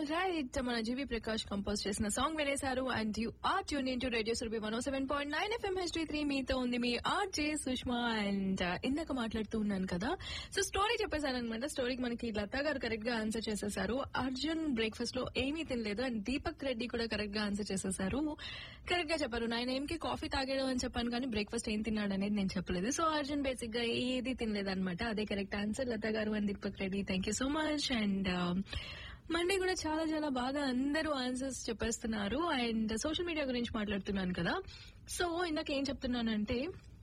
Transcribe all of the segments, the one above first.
all right మన GV Prakash compose చేసిన song వినేశారు and you are tune in to radio Surabhi one seven point nine FM HD three మీతో ఉంది మీ R J Sushma and ఇందాక మాట్లాడుతూ ఉన్నాను కదా సో స్టోరీ చెప్పేశాను అనమాట స్టోరీకి మనకి లతా గారు కరెక్ట్ గా ఆన్సర్ చేసేసారు అర్జున్ బ్రేక్ఫాస్ట్ లో ఏమీ తినలేదు అండ్ దీపక్ రెడ్డి కూడా కరెక్ట్ గా ఆన్సర్ చేసేసారు కరెక్ట్ గా చెప్పారు నైన్ ఏం కి కాఫీ తాగాడు అని చెప్పాను కానీ బ్రేక్ఫాస్ట్ ఏం తిన్నాడు అనేది నేను చెప్పలేదు సో అర్జున్ బేసిక్ గా ఏది తినలేదు అనమాట అదే correct answer Lata garu and Deepak Reddy thank you so much and Monday కూడా చాలా చాలా బాగా అందరూ ఆన్సర్స్ చెప్పేస్తున్నారు అండ్ సోషల్ మీడియా గురించి మాట్లాడుతున్నాను కదా సో ఇందాక ఏం చెప్తున్నానంటే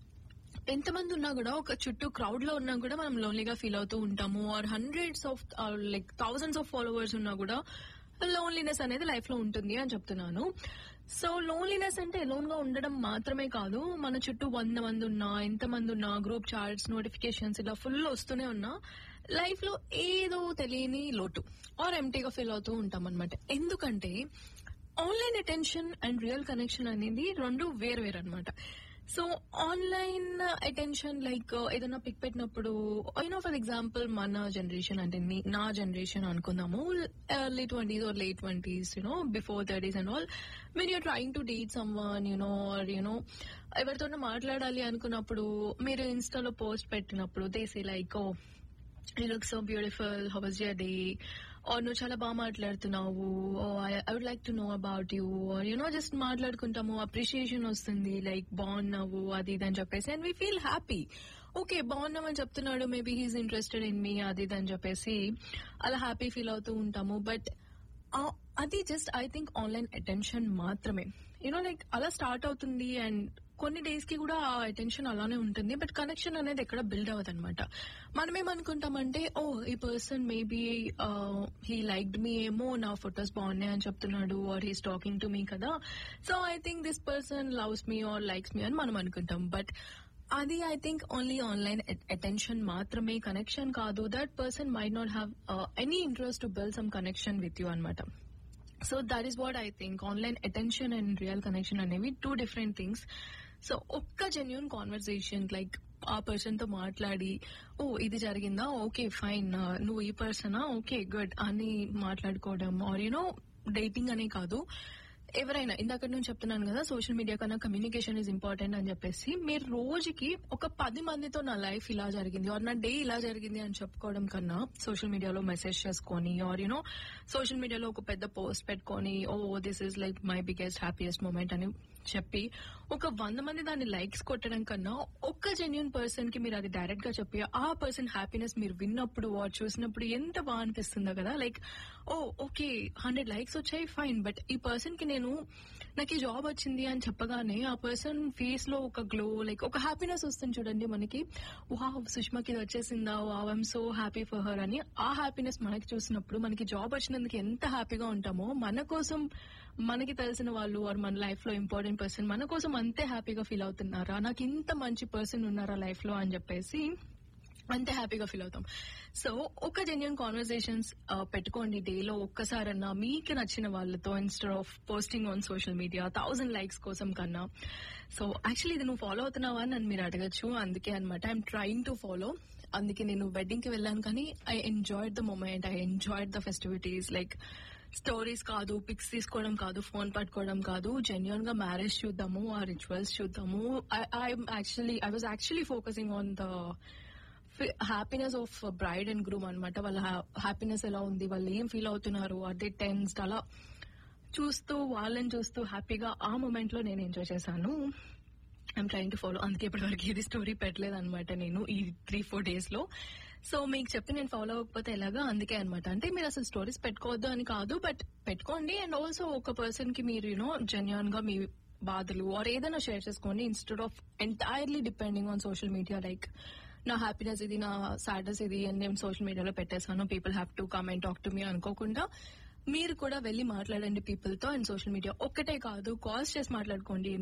ఎంతమంది ఉన్నా కూడా ఒక చుట్టూ క్రౌడ్ లో ఉన్నా కూడా మనం లోన్లీగా ఫీల్ అవుతూ ఉంటాము or hundreds of like thousands of followers ఉన్నా కూడా లోన్లీనెస్ అనేది లైఫ్ లో ఉంటుంది అని చెప్తున్నాను సో లోన్లీనెస్ అంటే ఎలోన్ గా ఉండడం మాత్రమే కాదు మన చుట్టూ వంద మంది ఉన్నా ఎంత మంది ఉన్నా గ్రూప్ చార్ట్స్ నోటిఫికేషన్స్ ఇలా ఫుల్ వస్తూనే ఉన్నా లైఫ్ లో ఏదో తెలియని లోటు ఆర్ ఎంటీగా ఫీల్ అవుతూ ఉంటాం అనమాట ఎందుకంటే online attention and real connection అనేది రెండు వేరు వేరు అనమాట సో ఆన్లైన్ అటెన్షన్ లైక్ ఏదైనా పిక్ పెట్టినప్పుడు యూనో ఫర్ ఎగ్జాంపుల్ మన జనరేషన్ అంటే నీ- నా జనరేషన్ అనుకుందాము early twenties or late twenties you know before thirties and all మీరు you're trying to date someone you know or you know ఎవరితోనో మాట్లాడాలి అనుకున్నప్పుడు మీరు ఇన్స్టాలో పోస్ట్ పెట్టినప్పుడు దేసి like oh you look so beautiful how was your day are నువ్వు చాలా బాగా మాట్లాడుతున్నావు I would like to know about you or you know just మాట్లాడుకుంటాము అప్రిషియేషన్ వస్తుంది లైక్ బాగున్నావు అది ఇది అని చెప్పేసి and we feel happy okay బాగున్నామని చెప్తున్నాడు maybe he's interested in me అది ఇది అని చెప్పేసి అలా హ్యాపీ ఫీల్ అవుతూ ఉంటాము బట్ అది just I think online attention మాత్రమే యూనో లైక్ అలా స్టార్ట్ అవుతుంది అండ్ కొన్ని డేస్ కి కూడా ఆ అటెన్షన్ అలానే ఉంటుంది బట్ కనెక్షన్ అనేది ఎక్కడ బిల్డ్ అవ్వదు అనమాట మనం ఏమనుకుంటామంటే ఓ ఈ person maybe he liked me ఏమో నా ఫొటోస్ బాగున్నాయి అని చెప్తున్నాడు or he's talking to me కదా so I think this person loves me or likes me అని మనం అనుకుంటాం బట్ అది I think only online attention మాత్రమే కనెక్షన్ కాదు that person might not have any interest to build some connection with you అనమాట so that is what I think online attention and real connection అనేవి two different things so ఒక్క genuine conversation like ఆ person తో మాట్లాడి ఓ ఇది జరిగిందా okay fine నువ్వు ఈ పర్సనా ఓకే గుడ్ అని మాట్లాడుకోవడం ఆర్ యునో డేటింగ్ అనే కాదు ఎవరైనా ఇందాక నేను చెప్తున్నాను కదా సోషల్ మీడియా కన్నా కమ్యూనికేషన్ ఇస్ ఇంపార్టెంట్ అని చెప్పేసి మీరు రోజుకి ఒక పది మందితో నా లైఫ్ ఇలా జరిగింది ఆర్ నా డే ఇలా జరిగింది అని చెప్పుకోవడం కన్నా సోషల్ మీడియాలో మెసేజ్ చేసుకొని ఆర్ యూనో సోషల్ మీడియాలో ఒక పెద్ద పోస్ట్ పెట్టుకొని oh this is like my biggest happiest moment అని చెప్పి ఒక వంద మంది దాన్ని లైక్స్ కొట్టడం కన్నా ఒక్క జెన్యున్ పర్సన్ కి మీరు అది డైరెక్ట్ గా చెప్పి ఆ పర్సన్ హ్యాపీనెస్ మీరు విన్నప్పుడు ఆర్ చూసినప్పుడు ఎంత బాగా అనిపిస్తుందో కదా like oh okay hundred likes వచ్చాయి ఫైన్ బట్ ఈ పర్సన్ కి నేను నాకు ఈ జాబ్ వచ్చింది అని చెప్పగానే ఆ పర్సన్ ఫేస్ లో ఒక గ్లో లైక్ ఒక హ్యాపీనెస్ వస్తుంది చూడండి మనకి వావ్ సుష్మాకి ఇది వచ్చేసిందా wow I'm so happy for her అని ఆ హ్యాపీనెస్ మనకి చూసినప్పుడు మనకి జాబ్ వచ్చినందుకు ఎంత హ్యాపీగా ఉంటామో మన కోసం మనకి తెలిసిన వాళ్ళు ఆర్ మన లైఫ్ లో ఇంపార్టెంట్ పర్సన్ మన కోసం అంతే హ్యాపీగా ఫీల్ అవుతున్నారా నాకు ఇంత మంచి పర్సన్ ఉన్నారా లైఫ్ లో అని చెప్పేసి అంతే హ్యాపీగా ఫీల్ అవుతాం సో ఒక జెన్యున్ కాన్వర్సేషన్స్ పెట్టుకోండి డేలో ఒక్కసారన్నా మీకు నచ్చిన వాళ్ళతో instead of posting on social media thousand likes కోసం కన్నా సో యాక్చువల్లీ ఇది నువ్వు ఫాలో అవుతున్నావా అని నన్ను మీరు అడగచ్చు అందుకే అనమాట ఐఎమ్ ట్రైంగ్ టు ఫాలో అందుకే నేను వెడ్డింగ్ కి వెళ్ళాను కానీ I enjoyed the moment I enjoyed the festivities like stories కాదు పిక్స్ తీసుకోవడం కాదు ఫోన్ పట్టుకోవడం కాదు జెన్యున్ గా మ్యారేజ్ చూద్దాము ఆ రిచువల్స్ చూద్దాము I actually I was actually focusing on the happiness of bride and groom అనమాట వాళ్ళ హ్యాపీనెస్ ఎలా ఉంది వాళ్ళు ఏం ఫీల్ అవుతున్నారు అదే టెన్స్డ్ అలా చూస్తూ వాళ్ళని చూస్తూ హ్యాపీగా ఆ మూమెంట్ లో నేను ఎంజాయ్ చేశాను ఐఎమ్ ట్రైంగ్ టు ఫాలో అందుకే ఇప్పటి వరకు ఇది స్టోరీ పెట్టలేదు అనమాట నేను ఈ త్రీ ఫోర్ డేస్ లో సో మీకు చెప్పి నేను ఫాలో అవ్వకపోతే ఎలాగా అందుకే అనమాట అంటే మీరు అసలు స్టోరీస్ పెట్టుకోవద్దు అని కాదు బట్ పెట్టుకోండి అండ్ ఆల్సో ఒక పర్సన్ కి మీరు యూనో జెన్యున్ గా మీ బాధలు ఆర్ ఏదైనా షేర్ చేసుకోండి instead of entirely depending on social media like నా హ్యాపీనెస్ ఇది నా సాడ్నెస్ ఇది అని నేను సోషల్ మీడియాలో పెట్టేశాను people have to come and talk to me అనుకోకుండా మీరు కూడా వెళ్ళి మాట్లాడండి పీపుల్ తో అండ్ సోషల్ మీడియా ఒక్కటే కాదు కాల్స్ చేసి మాట్లాడుకోండి